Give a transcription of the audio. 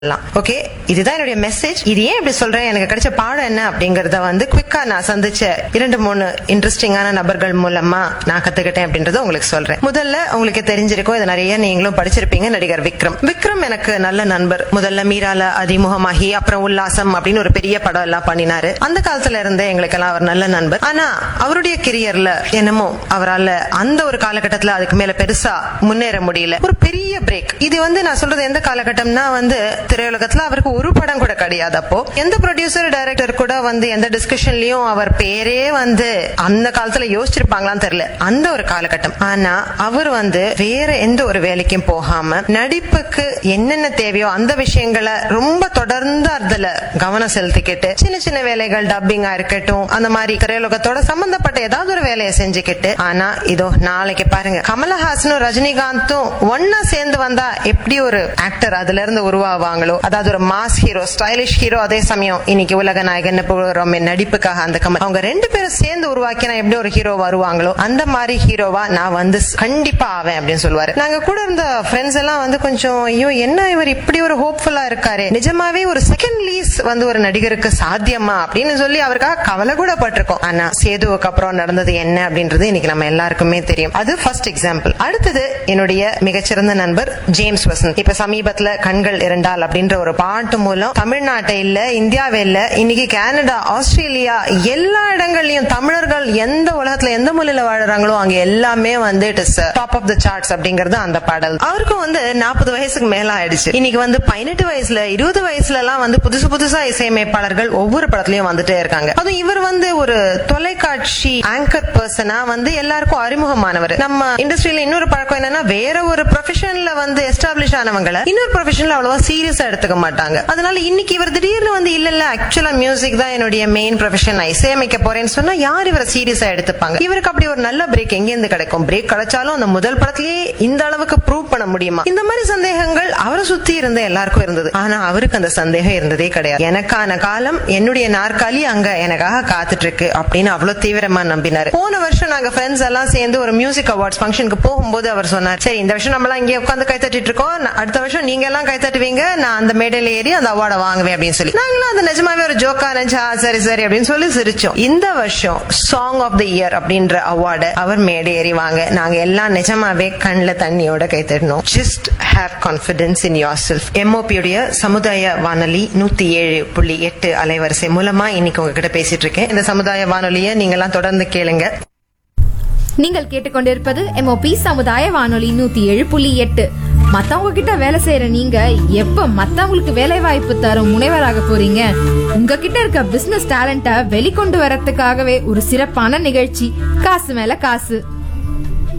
சொல்லலாம் ஓகே இதுதான் என்னுடைய மெசேஜ் இது ஏன் இப்படி சொல்றேன் எனக்கு கிடைச்ச பாடம் என்ன அப்படிங்கறத வந்து குவிக்கா நான் சந்திச்ச இரண்டு மூணு இன்ட்ரெஸ்டிங்கான நபர்கள் மூலமா நான் கத்துக்கிட்டேன் அப்படின்றத உங்களுக்கு சொல்றேன் முதல்ல உங்களுக்கு தெரிஞ்சிருக்கும் இது நிறைய நீங்களும் படிச்சிருப்பீங்க நடிகர் விக்ரம் விக்ரம் எனக்கு நல்ல நண்பர் முதல்ல மீரால அதிமுகமாகி அப்புறம் உல்லாசம் அப்படின்னு ஒரு பெரிய படம் எல்லாம் பண்ணினாரு அந்த காலத்துல இருந்தே எங்களுக்கெல்லாம் அவர் நல்ல நண்பர் ஆனா அவருடைய கெரியர்ல என்னமோ அவரால் அந்த ஒரு காலகட்டத்துல அதுக்கு மேல பெருசா முன்னேற முடியல ஒரு பெரிய பிரேக் இது வந்து நான் சொல்றது எந்த காலகட்டம்னா வந்து திரையுலகத்துல அவருக்கு ஒரு படம் கூட கிடையாது அப்போ எந்த ப்ரொடியூசர் டைரக்டர் கூட வந்து எந்த டிஸ்கஷன்லயும் அவர் பேரே வந்து அந்த காலத்துல யோசிச்சிருப்பாங்களான்னு தெரியல அந்த ஒரு காலகட்டம் ஆனா அவர் வந்து வேற எந்த ஒரு வேலைக்கும் போகாம நடிப்புக்கு என்னென்ன தேவையோ அந்த விஷயங்களை ரொம்ப தொடர்ந்து அதுல கவனம் செலுத்திக்கிட்டு சின்ன சின்ன வேலைகள் டப்பிங்கா இருக்கட்டும் அந்த மாதிரி திரையுலகத்தோட சம்பந்தப்பட்ட ஏதாவது ஒரு வேலையை செஞ்சுக்கிட்டு ஆனா இதோ நாளைக்கு பாருங்க கமலஹாசனும் ரஜினிகாந்தும் ஒன்னா சேர்ந்து வந்தா எப்படி ஒரு ஆக்டர் அதுல இருந்து உருவாவாங்களோ அதாவது ஒரு மாஸ் ஹீரோ ஸ்டைலிஷ் ஹீரோ அதே சமயம் இன்னைக்கு உலக நாயகன் புகழறோம் நடிப்புக்காக அந்த கமல் அவங்க ரெண்டு பேரும் சேர்ந்து உருவாக்கினா எப்படி ஒரு ஹீரோ வருவாங்களோ அந்த மாதிரி ஹீரோவா நான் வந்து கண்டிப்பா ஆவேன் அப்படின்னு சொல்லுவாரு நாங்க கூட இருந்த ஃப்ரெண்ட்ஸ் எல்லாம் வந்து கொஞ்சம் ஐயோ என்ன இவர் இப்படி ஒரு ஹோப்ஃபுல்லா இருக்காரு நிஜமாவே ஒரு செகண்ட் லீஸ் வந்து ஒரு நடிகருக்கு சாத்தியமா அப்படின்னு சொல்லி அவருக்காக கவலை கூட பட்டிருக்கோம் ஆனா சேதுவுக்கு அப்புறம் நடந்தது என்ன அப்படின்றது இன்னைக்கு நம்ம எல்லாருக்குமே தெரியும் அது ஃபர்ஸ்ட் எக்ஸாம்பிள் அடுத்தது என்னுடைய மிகச்சிறந்த நண்பர் ஜேம்ஸ் வசந்த் இப்ப சமீபத்துல கண்கள் இரண்டால் அப்படின்ற ஒரு பாட்டு மூலம் தமிழ்நாட்டை இல்ல இந்தியாவே இல்ல இன்னைக்கு கனடா ஆஸ்திரேலியா எல்லா இடங்கள்லயும் தமிழர்கள் எந்த உலகத்துல எந்த மூலையில வாழுறாங்களோ அங்க எல்லாமே வந்து it is top of the charts அப்படிங்கறது அந்த பாடல் அவருக்கும் வந்து நாற்பது வயசுக்கு மேல ஆயிடுச்சு இன்னைக்கு வந்து பதினெட்டு வயசுல இருபது வயசுல எல்லாம் வந்து புதுசு புதுசா இசையமைப்பாளர்கள் ஒவ்வொரு படத்துலயும் வந்துட்டே இருக்காங்க அதுவும் இவர் வந்து ஒரு தொலைக்காட்சி ஆங்கர் பர்சனா வந்து எல்லாருக்கும் அறிமுகமானவர் நம்ம இண்டஸ்ட்ரியில இன்னொரு பழக்கம் என்னன்னா வேற ஒரு ப்ரொஃபஷன்ல வந்து எஸ்டாப்ளிஷ் ஆனவங்களை இன்னொரு ப்ரொஃபஷன்ல அவ்வளவா சீரியஸா எடுத்துக்க மாட்டாங்க அதனால இன்னைக்கு இவர் திடீர்னு வந்து இல்ல இல்ல ஆக்சுவலா மியூசிக் தான் என்னுடைய மெயின் ப்ரொஃபஷன் நான் இசையமைக்க போறேன்னு சொன்னா யார் இவரை சீரியஸா எடுத்துப்பாங்க இவருக்கு அப்படி ஒரு நல்ல பிரேக் எங்க இருந்து கிடைக்கும் பிரேக் கிடைச்சாலும் அந்த முதல் படத்திலேயே இந்த அளவுக்கு ப்ரூவ் பண்ண முடியுமா இந்த மாதிரி சந்தேகங்கள் அவரை சுத்தி இருந்த எல்லாருக்கும் இருந்தது ஆனா அவருக்கு அந்த சந்தேகம் இருந்ததே கிடையாது எனக்கான காலம் என்னுடைய நாற்காலி அங்க எனக்காக காத்துட்டு இருக்கு அப்படின்னு அவ்வளவு தீவிரமா நம்பினாரு போன வருஷம் நாங்க ஃப்ரெண்ட்ஸ் எல்லாம் சேர்ந்து ஒரு மியூசிக் அவார்ட்ஸ் ஃபங்க்ஷனுக்கு போகும்போது அவர் சொன்னார் சரி இந்த வருஷம் நம்மளாம் இங்கே உட்காந்து கை தட்டிட்டு இருக்கோம் ந- அடுத்த வருஷம் நீங்க எல்லாம் கை தட்டுவீங்க நான் அந்த மேடையில ஏறி அந்த அவார்டை வாங்குவேன் அப்படின்னு சொல்லி நாங்களும் அது நிஜமாவே ஒரு ஜோக்கா நினைச்சா சரி சரி அப்படின்னு சொல்லி சிரிச்சோம் இந்த வருஷம் சாங் ஆஃப் த இயர் அப்படின்ற அவார்டை அவர் மேடை ஏறி வாங்க நாங்க எல்லாம் நிஜமாவே கண்ணுல தண்ணியோட கை தட்டணும் just have confidence in your self எம்ஓபியுடைய சமுதாய வானொலி நூத்தி ஏழு புள்ளி எட்டு அலைவரிசை மூலமா இன்னைக்கு உங்ககிட்ட பேசிட்டு இருக்கேன் இந்த சமுதாய வானொலியை நீங்க எல்லாம் தொடர்ந்து கேளுங்க நீங்கள் கேட்டுக்கொண்டிருப்பது எம்ஓபி சமுதாய வானொலி நூத்தி ஏழு புள்ளி எட்டு மத்தவங்க கிட்ட வேலை செய்யற நீங்க எப்ப மத்தவங்களுக்கு வேலை வாய்ப்பு தரும் முனைவராக போறீங்க உங்ககிட்ட இருக்க பிசினஸ் டேலண்ட வெளிக்கொண்டு வரதுக்காகவே ஒரு சிறப்பான நிகழ்ச்சி காசு மேல காசு